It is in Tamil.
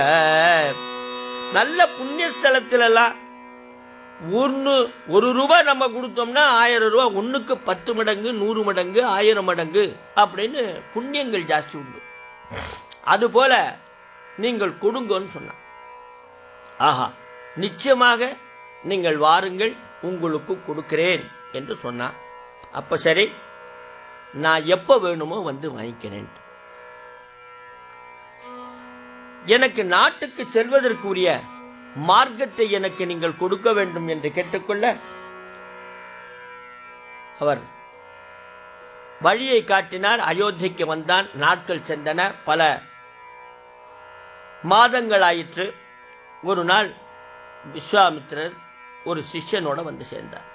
நல்ல புண்ணிய ஸ்தலத்திலலாம் ஒன்று ஒரு ரூபாய் நம்ம கொடுத்தோம்னா ஆயிரம் ரூபாய் ஒன்றுக்கு பத்து மடங்கு நூறு மடங்கு ஆயிரம் மடங்கு அப்படின்னு புண்ணியங்கள் ஜாஸ்தி உண்டு அதுபோல நீங்கள் கொடுங்கன்னு சொன்னான் ஆஹா நிச்சயமாக நீங்கள் வாருங்கள் உங்களுக்கு கொடுக்கிறேன் என்று சொன்னான் அப்போ சரி நான் எப்போ வேணுமோ வந்து வாங்கிக்கிறேன் எனக்கு நாட்டுக்கு செல்வதற்குரிய மார்க்கத்தை எனக்கு நீங்கள் கொடுக்க வேண்டும் என்று கேட்டுக்கொள்ள அவர் வழியை காட்டினார் அயோத்திக்கு வந்தான் நாட்கள் சென்றன பல மாதங்களாயிற்று ஒரு நாள் விஸ்வாமித்திரர் ஒரு சிஷ்யனோட வந்து சேர்ந்தார்